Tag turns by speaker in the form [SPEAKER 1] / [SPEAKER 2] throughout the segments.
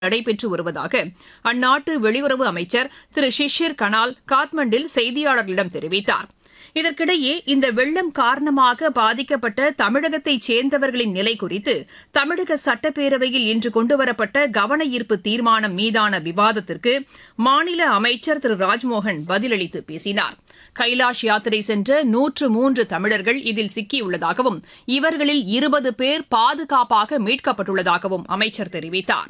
[SPEAKER 1] நடைபெற்று வருவதாக அந்நாட்டு வெளியுறவு அமைச்சர் திரு ஷிஷிர் கனால் காத்மண்டில் செய்தியாளர்களிடம் தெரிவித்தார் இதற்கிடையே இந்த வெள்ளம் காரணமாக பாதிக்கப்பட்ட தமிழகத்தைச் சேர்ந்தவர்களின் நிலை குறித்து தமிழக சட்டப்பேரவையில் இன்று கொண்டுவரப்பட்ட கவன ஈர்ப்பு தீர்மானம் மீதான விவாதத்திற்கு மாநில அமைச்சர் திரு ராஜ்மோகன் பதிலளித்து பேசினார் கைலாஷ் யாத்திரை சென்ற நூற்று மூன்று தமிழர்கள் இதில் சிக்கியுள்ளதாகவும் இவர்களில் இருபது பேர் பாதுகாப்பாக மீட்கப்பட்டுள்ளதாகவும் அமைச்சர் தெரிவித்தார்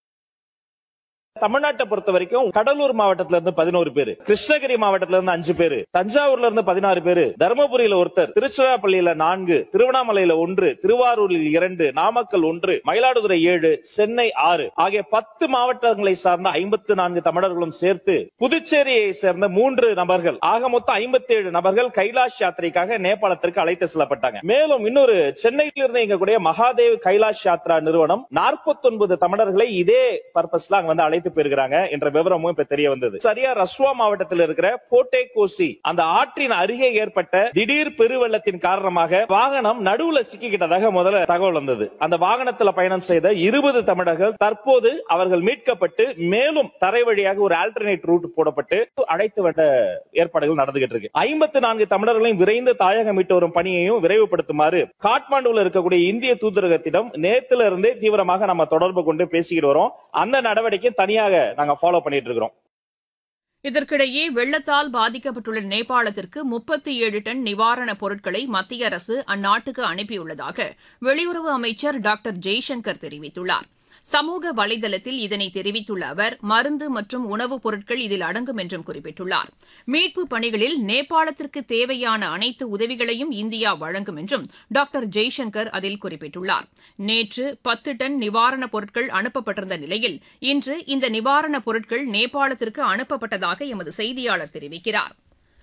[SPEAKER 2] தமிழ்நாட்டை பொறுத்த வரைக்கும் கடலூர் மாவட்டத்துல இருந்து பதினோரு பேரு கிருஷ்ணகிரி மாவட்டத்துல இருந்து அஞ்சு பேரு தஞ்சாவூர்ல இருந்து பதினாறு பேரு தருமபுரியில ஒருத்தர் திருச்சிராப்பள்ளியில நான்கு திருவண்ணாமலையில ஒன்று திருவாரூரில் இரண்டு நாமக்கல் ஒன்று மயிலாடுதுறை ஏழு சென்னை ஆறு ஆகிய பத்து மாவட்டங்களை சார்ந்த ஐம்பத்து நான்கு தமிழர்களும் சேர்த்து புதுச்சேரியை சேர்ந்த மூன்று நபர்கள் ஆக மொத்தம் ஐம்பத்தி ஏழு நபர்கள் கைலாஷ் யாத்திரைக்காக நேபாளத்திற்கு அழைத்து செல்லப்பட்டாங்க மேலும் இன்னொரு சென்னையில் இருந்து இயங்கக்கூடிய மகாதேவ் கைலாஷ் யாத்ரா நிறுவனம் நாற்பத்தி ஒன்பது தமிழர்களை இதே பர்பஸ்ல அங்க வந்து அழைத்து போயிருக்கிறாங்க என்ற விவரமும் இப்ப தெரிய வந்தது சரியா ரஸ்வா மாவட்டத்தில் இருக்கிற போட்டே கோசி அந்த ஆற்றின் அருகே ஏற்பட்ட திடீர் பெருவெள்ளத்தின் காரணமாக வாகனம் நடுவுல சிக்கிக்கிட்டதாக முதல்ல தகவல் வந்தது அந்த வாகனத்துல பயணம் செய்த இருபது தமிழர்கள் தற்போது அவர்கள் மீட்கப்பட்டு மேலும் தரை வழியாக ஒரு ஆல்டர்னேட் ரூட் போடப்பட்டு அழைத்து வந்த ஏற்பாடுகள் நடந்துகிட்டு இருக்கு ஐம்பத்தி நான்கு தமிழர்களையும் விரைந்து தாயகம் மீட்டு வரும் பணியையும் விரைவுபடுத்துமாறு காட்மாண்டுல இருக்கக்கூடிய இந்திய தூதரகத்திடம் நேத்துல இருந்தே தீவிரமாக நம்ம தொடர்பு கொண்டு பேசிக்கிட்டு வரோம் அந்த நடவடிக்கை தனியாக நாங்க ஃபாலோ பண்ணிட்டு இருக்கிறோம்
[SPEAKER 1] இதற்கிடையே வெள்ளத்தால் பாதிக்கப்பட்டுள்ள நேபாளத்திற்கு முப்பத்தி ஏழு டன் நிவாரணப் பொருட்களை மத்திய அரசு அந்நாட்டுக்கு அனுப்பியுள்ளதாக வெளியுறவு அமைச்சர் டாக்டர் ஜெய்சங்கர் தெரிவித்துள்ளார் சமூக வலைதளத்தில் இதனை தெரிவித்துள்ள அவர் மருந்து மற்றும் உணவுப் பொருட்கள் இதில் அடங்கும் என்றும் குறிப்பிட்டுள்ளார் மீட்புப் பணிகளில் நேபாளத்திற்கு தேவையான அனைத்து உதவிகளையும் இந்தியா வழங்கும் என்றும் டாக்டர் ஜெய்சங்கர் அதில் குறிப்பிட்டுள்ளார் நேற்று பத்து டன் நிவாரணப் பொருட்கள் அனுப்பப்பட்டிருந்த நிலையில் இன்று இந்த நிவாரணப் பொருட்கள் நேபாளத்திற்கு அனுப்பப்பட்டதாக எமது செய்தியாளர் தெரிவிக்கிறார்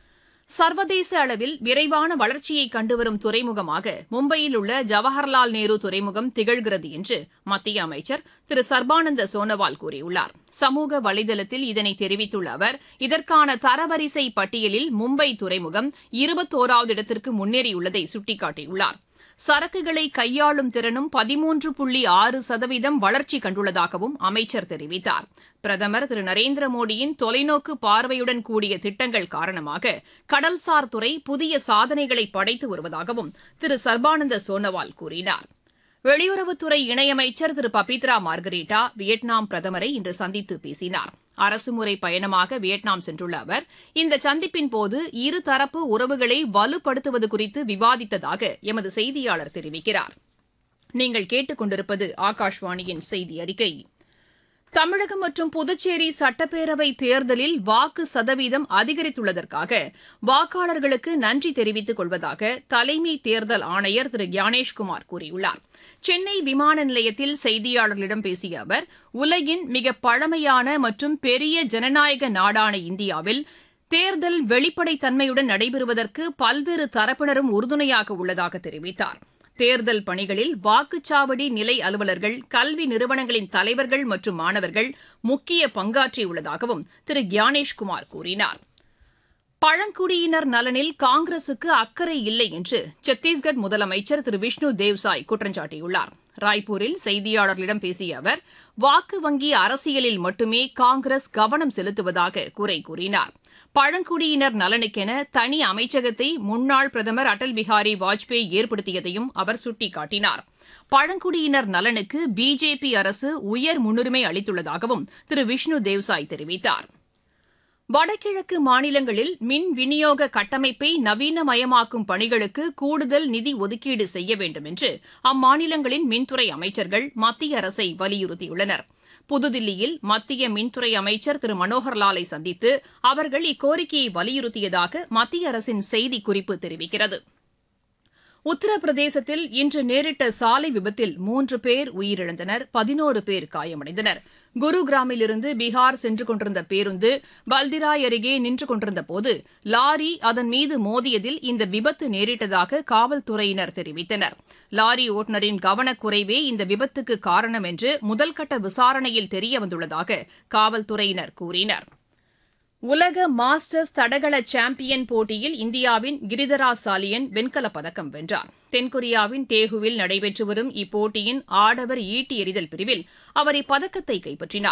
[SPEAKER 1] சர்வதேச அளவில் விரைவான வளர்ச்சியை கண்டுவரும் துறைமுகமாக மும்பையில் உள்ள ஜவஹர்லால் நேரு துறைமுகம் திகழ்கிறது என்று மத்திய அமைச்சர் திரு சர்பானந்த சோனோவால் கூறியுள்ளார் சமூக வலைதளத்தில் இதனை தெரிவித்துள்ள அவர் இதற்கான தரவரிசை பட்டியலில் மும்பை துறைமுகம் இருபத்தோராவது இடத்திற்கு முன்னேறியுள்ளதை சுட்டிக்காட்டியுள்ளார் சரக்குகளை கையாளும் திறனும் பதிமூன்று புள்ளி ஆறு சதவீதம் வளர்ச்சி கண்டுள்ளதாகவும் அமைச்சர் தெரிவித்தார் பிரதமர் திரு நரேந்திர மோடியின் தொலைநோக்கு பார்வையுடன் கூடிய திட்டங்கள் காரணமாக கடல்சார் துறை புதிய சாதனைகளை படைத்து வருவதாகவும் திரு சர்பானந்த சோனோவால் கூறினார் வெளியுறவுத்துறை இணையமைச்சர் திரு பபித்ரா மார்கரீட்டா வியட்நாம் பிரதமரை இன்று சந்தித்து பேசினார் அரசுமுறை பயணமாக வியட்நாம் சென்றுள்ள அவர் இந்த சந்திப்பின் போது இருதரப்பு உறவுகளை வலுப்படுத்துவது குறித்து விவாதித்ததாக எமது செய்தியாளர் தெரிவிக்கிறார் நீங்கள் கேட்டுக்கொண்டிருப்பது ஆகாஷ்வாணியின் செய்தி அறிக்கை தமிழகம் மற்றும் புதுச்சேரி சட்டப்பேரவை தேர்தலில் வாக்கு சதவீதம் அதிகரித்துள்ளதற்காக வாக்காளர்களுக்கு நன்றி தெரிவித்துக் கொள்வதாக தலைமை தேர்தல் ஆணையர் திரு ஞானேஷ்குமார் கூறியுள்ளார் சென்னை விமான நிலையத்தில் செய்தியாளர்களிடம் பேசிய அவர் உலகின் மிக பழமையான மற்றும் பெரிய ஜனநாயக நாடான இந்தியாவில் தேர்தல் வெளிப்படைத்தன்மையுடன் நடைபெறுவதற்கு பல்வேறு தரப்பினரும் உறுதுணையாக உள்ளதாக தெரிவித்தார் தேர்தல் பணிகளில் வாக்குச்சாவடி நிலை அலுவலர்கள் கல்வி நிறுவனங்களின் தலைவர்கள் மற்றும் மாணவர்கள் முக்கிய பங்காற்றியுள்ளதாகவும் திரு கியானேஷ்குமார் கூறினார் பழங்குடியினர் நலனில் காங்கிரசுக்கு அக்கறை இல்லை என்று சத்தீஸ்கர் முதலமைச்சர் திரு விஷ்ணு தேவ்சாய் குற்றம் சாட்டியுள்ளார் ராய்ப்பூரில் செய்தியாளர்களிடம் பேசிய அவர் வாக்கு வங்கி அரசியலில் மட்டுமே காங்கிரஸ் கவனம் செலுத்துவதாக குறை கூறினார் பழங்குடியினர் நலனுக்கென தனி அமைச்சகத்தை முன்னாள் பிரதமர் அடல் பிஹாரி வாஜ்பேயி ஏற்படுத்தியதையும் அவர் சுட்டிக்காட்டினார் பழங்குடியினர் நலனுக்கு பிஜேபி அரசு உயர் முன்னுரிமை அளித்துள்ளதாகவும் திரு விஷ்ணு தேவ்சாய் தெரிவித்தார் வடகிழக்கு மாநிலங்களில் மின் விநியோக கட்டமைப்பை நவீனமயமாக்கும் பணிகளுக்கு கூடுதல் நிதி ஒதுக்கீடு செய்ய வேண்டும் என்று அம்மாநிலங்களின் மின்துறை அமைச்சர்கள் மத்திய அரசை வலியுறுத்தியுள்ளனர் புதுதில்லியில் மத்திய மின்துறை அமைச்சர் திரு மனோகர்லாலை சந்தித்து அவர்கள் இக்கோரிக்கையை வலியுறுத்தியதாக மத்திய அரசின் செய்திக்குறிப்பு தெரிவிக்கிறது உத்தரப்பிரதேசத்தில் இன்று நேரிட்ட சாலை விபத்தில் மூன்று பேர் உயிரிழந்தனர் பதினோரு பேர் காயமடைந்தனர் குருகிராமிலிருந்து பீகார் சென்று கொண்டிருந்த பேருந்து பல்திராய் அருகே நின்று கொண்டிருந்த போது லாரி அதன் மீது மோதியதில் இந்த விபத்து நேரிட்டதாக காவல்துறையினர் தெரிவித்தனர் லாரி ஓட்டுநரின் கவனக்குறைவே இந்த விபத்துக்கு காரணம் என்று முதல்கட்ட விசாரணையில் தெரியவந்துள்ளதாக காவல்துறையினர் கூறினர் உலக மாஸ்டர்ஸ் தடகள சாம்பியன் போட்டியில் இந்தியாவின் கிரிதராஜ் சாலியன் வெண்கலப் பதக்கம் வென்றார் தென்கொரியாவின் டேகுவில் நடைபெற்று வரும் இப்போட்டியின் ஆடவர் ஈட்டி எறிதல் பிரிவில் அவர் இப்பதக்கத்தை கைப்பற்றினார்